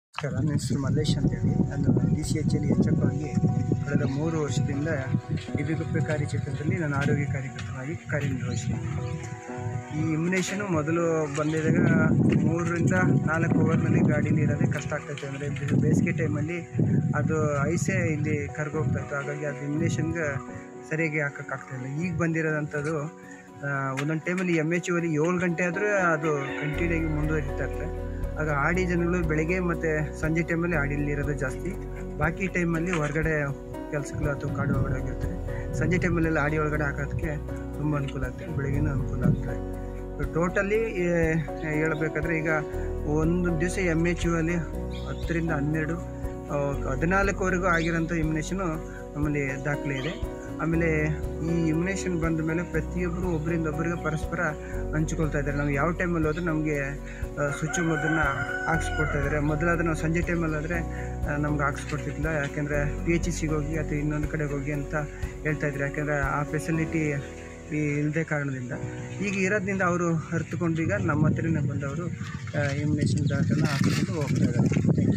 ನಮಸ್ಕಾರ ನನ್ನ ಹೆಸರು ಮಲ್ಲೇಶ್ ಅಂತೇಳಿ ನಾನು D C H L H F ಆಗಿ ಕಳೆದ ಮೂರು ವರ್ಷದಿಂದ ಇಬಿಗುಪ್ಪೆ ಕಾರ್ಯಕ್ಷೇತ್ರದಲ್ಲಿ ನಾನು ಆರೋಗ್ಯ ಕಾರ್ಯಕರ್ತನಾಗಿ ಕಾರ್ಯನಿರ್ವಹಿಸ್ತೀನಿ ಈ ಇಮ್ಯುನೇಷನು ಮೊದಲು ಬಂದಿದಾಗ ಮೂರರಿಂದ ನಾಲ್ಕು ಓವರ್ನಲ್ಲಿ ಗಾಡೀಲಿ ಇರೋದೇ ಕಷ್ಟ ಆಗ್ತೈತೆ ಅಂದರೆ ಬೇಸಿಗೆ ಟೈಮಲ್ಲಿ ಅದು ಐಸೇ ಇಲ್ಲಿ ಕರ್ಗೋಗ್ತಾ ಇತ್ತು ಹಾಗಾಗಿ ಅದು ಇಮ್ಯುನೇಷನ್ಗೆ ಸರಿಯಾಗಿ ಹಾಕೋಕ್ಕಾಗ್ತಾಯಿಲ್ಲ ಈಗ ಬಂದಿರೋದಂಥದ್ದು ಆ, ಒಂದೊಂದು ಟೈಮಲ್ಲಿ ಎಮ್ ಎಚ್ ಅಲ್ಲಿ ಏಳು ಗಂಟೆ ಆದರೂ ಅದು ಕಂಟಿನ್ಯೂ ಆಗಿ ಮುಂದುವರಿತಾ ಇರ್ತದೆ ಆಗ ಆಡಿ ಜನಗಳು ಬೆಳಗ್ಗೆ ಮತ್ತು ಸಂಜೆ ಟೈಮಲ್ಲಿ ಆಡಿಲಿ ಇರೋದು ಜಾಸ್ತಿ ಬಾಕಿ ಟೈಮಲ್ಲಿ ಹೊರಗಡೆ ಕೆಲಸಗಳು ಅಥವಾ ಕಾಡು ಒಳಗಡೆ ಹೋಗಿರ್ತಾರೆ ಸಂಜೆ ಟೈಮಲ್ಲೆಲ್ಲ ಆಡಿ ಒಳಗಡೆ ಹಾಕೋದಕ್ಕೆ ತುಂಬ ಅನುಕೂಲ ಆಗ್ತದೆ ಬೆಳಗ್ಗೆನೂ ಅನುಕೂಲ ಆಗ್ತದೆ ಟೋಟಲಿ ಹೇಳ್ಬೇಕಾದ್ರೆ ಈಗ ಒಂದು ದಿವಸ ಎಮ್ ಎಚ್ ಯು ಅಲ್ಲಿ ಹತ್ತರಿಂದ ಹನ್ನೆರಡು ಆ, ಹದಿನಾಲ್ಕುವರೆಗೂ ಆಗಿರೋಂಥ ಇಮ್ಯುನೇಷನು ನಮ್ಮಲ್ಲಿ ದಾಖಲೆ ಇದೆ ಆಮೇಲೆ ಈ ಇಮ್ಯುನೇಷನ್ ಬಂದ ಮೇಲೆ ಪ್ರತಿಯೊಬ್ಬರು ಒಬ್ಬರಿಂದ ಒಬ್ಬರಿಗೆ ಪರಸ್ಪರ ಹಂಚಿಕೊಳ್ತಾ ಇದ್ದಾರೆ ನಾವು ಯಾವ ಟೈಮಲ್ಲಿ ಹೋದ್ರೆ ನಮಗೆ ಚುಚ್ಚುಮದ್ದನ್ನು ಹಾಕ್ಸ್ಕೊಡ್ತಾ ಇದ್ದಾರೆ ಮೊದಲಾದ್ರೆ ನಾವು ಸಂಜೆ ಟೈಮಲ್ಲಾದರೆ ನಮ್ಗೆ ಹಾಕ್ಸ್ಕೊಡ್ತಿದ್ದಿಲ್ಲ ಯಾಕೆಂದರೆ ಪಿ ಎಚ್ ಸಿಗೆ ಹೋಗಿ ಅಥವಾ ಇನ್ನೊಂದು ಕಡೆಗೆ ಹೋಗಿ ಅಂತ ಹೇಳ್ತಾ ಇದ್ರು ಯಾಕೆಂದರೆ ಆ ಫೆಸಿಲಿಟಿ ಈ ಇಲ್ಲದೆ ಕಾರಣದಿಂದ ಈಗ ಇರೋದ್ರಿಂದ ಅವರು ಅರ್ಥಕೊಂಡು ಈಗ ನಮ್ಮ ಹತ್ರನೇ ಬಂದವರು ಇಮ್ಯುನೇಷನ್ ಡಾಟನ್ನು ಹಾಕಿಕೊಂಡು ಹೋಗ್ತಾ ಇದ್ದಾರೆ